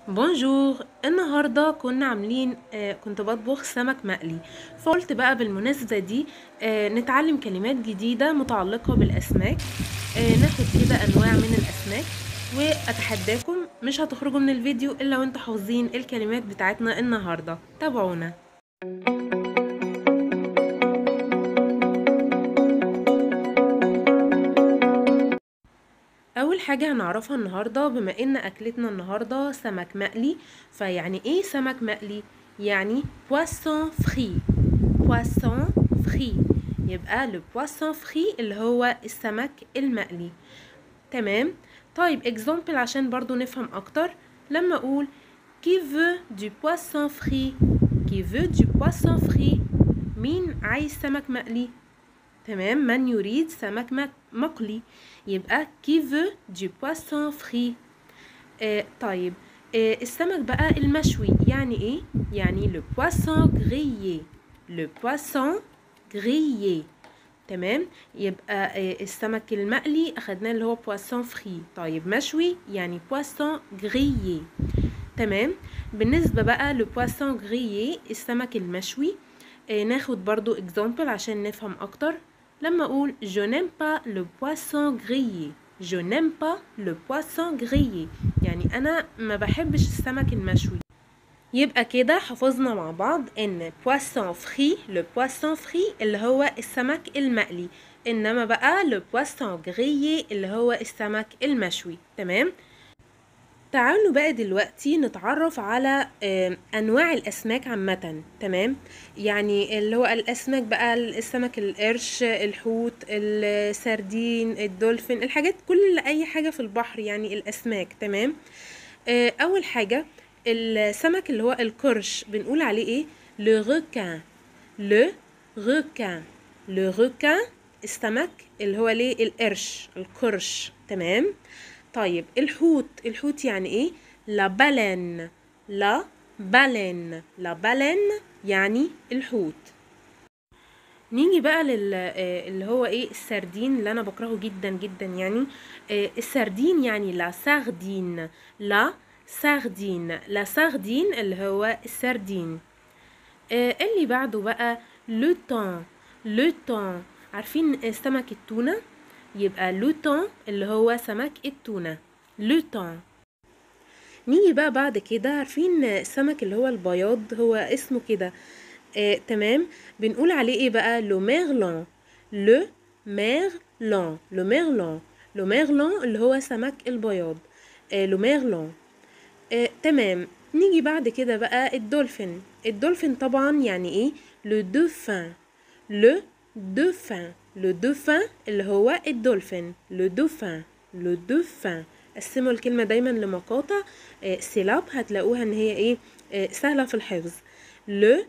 بونجور النهاردة كنا عاملين آه كنت بطبخ سمك مقلي فقلت بقى بالمناسبة دي آه نتعلم كلمات جديدة متعلقة بالأسماك آه ناخد كده أنواع من الأسماك وأتحداكم مش هتخرجوا من الفيديو إلا وانتوا حافظين الكلمات بتاعتنا النهاردة تابعونا اول حاجه هنعرفها النهارده بما ان اكلتنا النهارده سمك مقلي فيعني ايه سمك مقلي يعني poisson frit poisson frit يبقى le poisson frit اللي هو السمك المقلي تمام طيب اكزامبل عشان برضو نفهم اكتر لما اقول qui veut du poisson frit qui veut du poisson frit مين عايز سمك مقلي تمام من يريد سمك مقلي يبقى qui veut du poisson frit آه طيب آه السمك بقى المشوي يعني ايه يعني le poisson grillé le poisson grillé تمام يبقى آه السمك المقلي اخدناه اللي هو poisson frit طيب مشوي يعني poisson grillé تمام بالنسبة بقى le poisson grillé السمك المشوي آه ناخد برضو example عشان نفهم اكتر لما اقول je n'aime pas le poisson grillé je n'aime pas le poisson grillé يعني انا ما بحبش السمك المشوي يبقى كده حفظنا مع بعض ان poisson frit le poisson frit اللي هو السمك المقلي انما بقى le poisson grillé اللي هو السمك المشوي تمام تعالوا بقى دلوقتي نتعرف على انواع الاسماك عامه تمام يعني اللي هو الاسماك بقى السمك القرش الحوت السردين الدولفين الحاجات كل اي حاجه في البحر يعني الاسماك تمام اول حاجه السمك اللي هو القرش بنقول عليه ايه لو ريكان لو ريكان لو ريكان السمك اللي هو ليه القرش القرش تمام طيب الحوت الحوت يعني ايه لا بالين لا بالين لا بالين يعني الحوت نيجي بقى لل اللي هو ايه السردين اللي انا بكرهه جدا جدا يعني السردين يعني لا ساردين لا ساردين لا ساردين اللي هو السردين اللي بعده بقى لو تون لو تون عارفين سمك التونه يبقى لوتون اللي هو سمك التونة لوتون نيجي بقى بعد كده عارفين السمك اللي هو البياض هو اسمه كده آه تمام بنقول عليه ايه بقى لو ميرلون لو ميرلون لو ميرلون لو ميرلون اللي هو سمك البياض آه لو ميرلون آه تمام نيجي بعد كده بقى الدولفين الدولفين طبعا يعني ايه لو دوفان لو دوفان لو دوفان اللي هو الدولفين لو دوفان لو دوفان قسموا الكلمة دايما لمقاطع آه سيلاب هتلاقوها ان هي ايه آه سهلة في الحفظ لو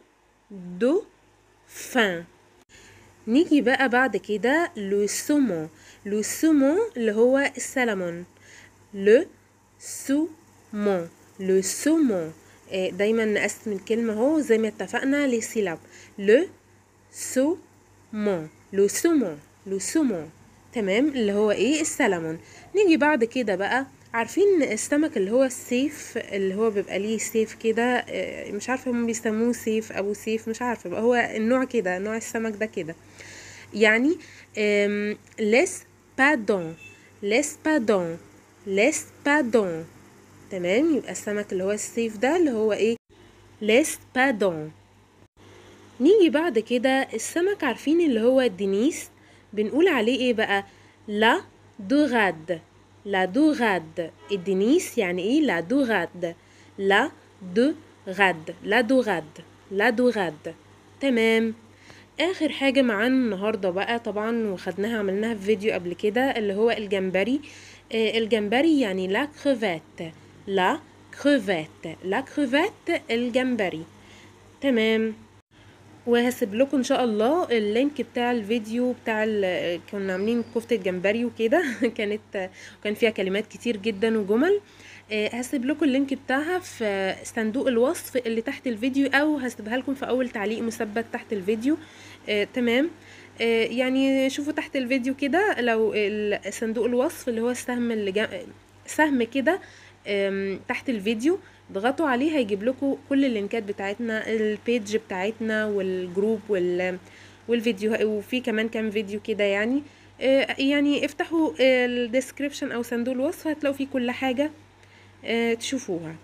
دوفان نيجي بقى بعد كده لو سومون لو سومون اللي هو السلمون لو سومون لو سومون آه دايما نقسم الكلمة اهو زي ما اتفقنا لسيلاب لو سومون لو سومون لو سومون تمام اللي هو ايه السلمون نيجي بعد كده بقى عارفين السمك اللي هو السيف اللي هو بيبقى ليه سيف كده مش عارفه هم بيسموه سيف ابو سيف مش عارفه بقى هو النوع كده نوع السمك ده كده يعني ليس بادون ليس بادون ليس بادون تمام يبقى السمك اللي هو السيف ده اللي هو ايه ليس بادون نيجي بعد كده السمك عارفين اللي هو الدنيس بنقول عليه ايه بقى لا دوغاد لا دوغاد الدنيس يعني ايه لا دوغاد لا دوغاد لا دوغاد لا دوغاد تمام اخر حاجه معانا النهارده بقى طبعا وخدناها عملناها في فيديو قبل كده اللي هو الجمبري آه الجمبري يعني لا كروفيت لا كروفيت لا كروفيت الجمبري تمام وهسيب لكم ان شاء الله اللينك بتاع الفيديو بتاع كنا عاملين كفتة جمبري وكده كانت كان فيها كلمات كتير جدا وجمل هسيب لكم اللينك بتاعها في صندوق الوصف اللي تحت الفيديو او هسيبها لكم في اول تعليق مثبت تحت الفيديو آه تمام آه يعني شوفوا تحت الفيديو كده لو صندوق الوصف اللي هو السهم اللي جا... سهم كده أم، تحت الفيديو اضغطوا عليه هيجيب لكم كل اللينكات بتاعتنا البيج بتاعتنا والجروب وال والفيديو وفي كمان كام فيديو كده يعني آه، يعني افتحوا الديسكريبشن او صندوق الوصف هتلاقوا فيه كل حاجة آه، تشوفوها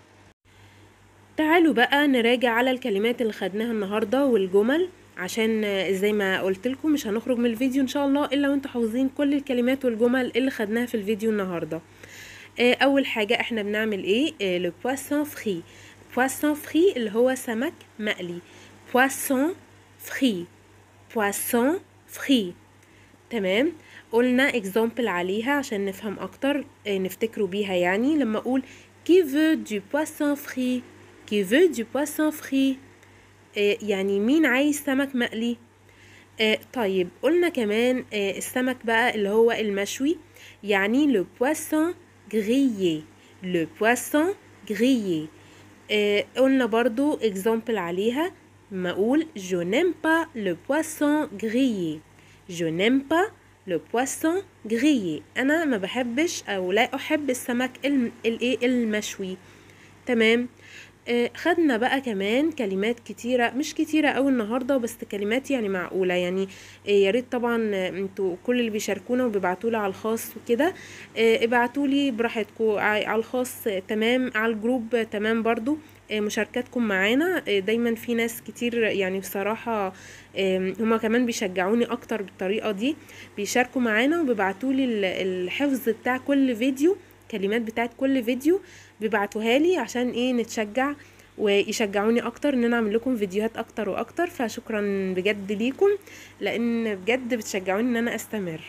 تعالوا بقى نراجع على الكلمات اللي خدناها النهاردة والجمل عشان آه، زي ما قلت لكم مش هنخرج من الفيديو ان شاء الله الا وانتوا حافظين كل الكلمات والجمل اللي خدناها في الفيديو النهارده آه، اول حاجه احنا بنعمل ايه لو بواسون فري بواسون فري اللي هو سمك مقلي بواسون فري بواسون فري تمام قلنا اكزامبل عليها عشان نفهم اكتر آه، نفتكروا بيها يعني لما اقول qui veut du poisson frit qui veut du poisson frit آه، يعني مين عايز سمك مقلي آه، طيب قلنا كمان آه، السمك بقى اللي هو المشوي يعني le poisson grillé le poisson grillé آه، قلنا برضو example عليها ما اقول je n'aime pas le poisson grillé je n'aime pas le poisson grillé انا ما بحبش او لا احب السمك الم- الايه المشوي تمام آه، خدنا بقى كمان كلمات كتيرة مش كتيرة أوي النهاردة بس كلمات يعني معقولة يعني آه، يا ريت طبعا آه، انتوا كل اللي بيشاركونا وبيبعتولي على الخاص وكده آه، ابعتولي براحتكم على الخاص آه، تمام على الجروب آه، تمام برضو آه، مشاركاتكم معانا آه، دايما في ناس كتير يعني بصراحة آم، هما كمان بيشجعوني اكتر بالطريقة دي بيشاركوا معانا وبيبعتولي ال- الحفظ بتاع كل فيديو كلمات بتاعت كل فيديو بيبعتوها لي عشان ايه نتشجع ويشجعوني اكتر ان انا اعمل لكم فيديوهات اكتر واكتر فشكرا بجد ليكم لان بجد بتشجعوني ان انا استمر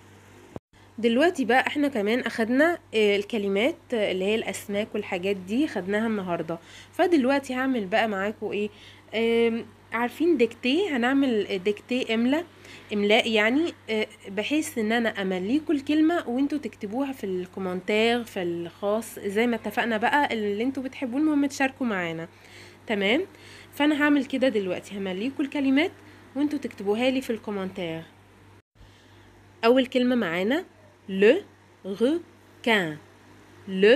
دلوقتي بقى احنا كمان اخدنا آه، الكلمات آه، اللي هي الاسماك والحاجات دي خدناها النهارده فدلوقتي هعمل بقى معاكم ايه آم، عارفين ديكتي هنعمل ديكتي املا املاء يعني آه، بحيث ان انا امليكوا الكلمه وانتوا تكتبوها في الكومنتار في الخاص زي ما اتفقنا بقى اللي انتوا بتحبوه المهم تشاركوا معانا تمام فانا هعمل كده دلوقتي همليكوا الكلمات وانتوا تكتبوها لي في الكومنتار أول كلمة معانا le requin le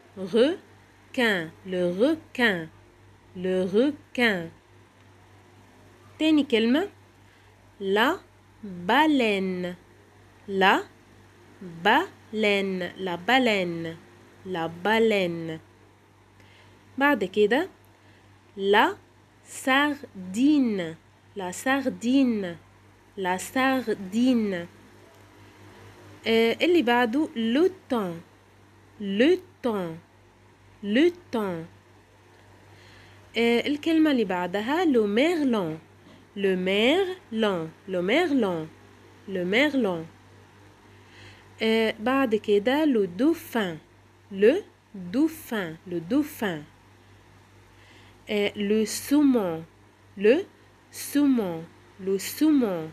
requin le requin le requin تاني كلمة la baleine la baleine la baleine la baleine بعد كده la sardine la sardine la sardine آه اللي بعده le temps le temps le temps آه الكلمة اللي بعدها le merlan le merlan le merlan le merlan آه بعد كده le dauphin le dauphin le dauphin آه le saumon le saumon le saumon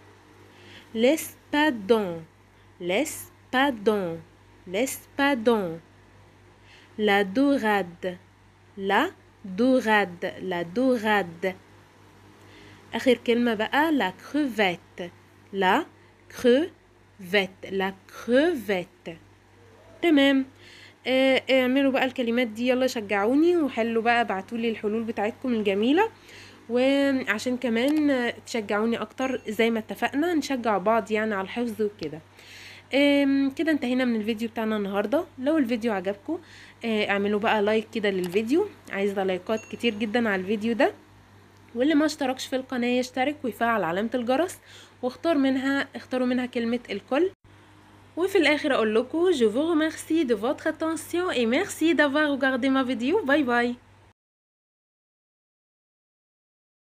l'espadon l'espadon l'espadon la dorade la dorade la dorade آخر كلمة بقى la crevette la crevette la crevette تمام آه، اعملوا بقى الكلمات دي يلا شجعوني وحلوا بقى ابعتولي الحلول بتاعتكم الجميلة وعشان كمان آه، تشجعوني اكتر زي ما اتفقنا نشجع بعض يعني على الحفظ وكده آم، كده انتهينا من الفيديو بتاعنا النهاردة لو الفيديو عجبكم آه، اعملوا بقى لايك كده للفيديو عايزة لايكات كتير جدا على الفيديو ده واللي ما اشتركش في القناة يشترك ويفعل علامة الجرس واختار منها اختاروا منها كلمة الكل وفي الآخر أقول لكم je vous remercie de votre attention et merci d'avoir regardé ma vidéo bye bye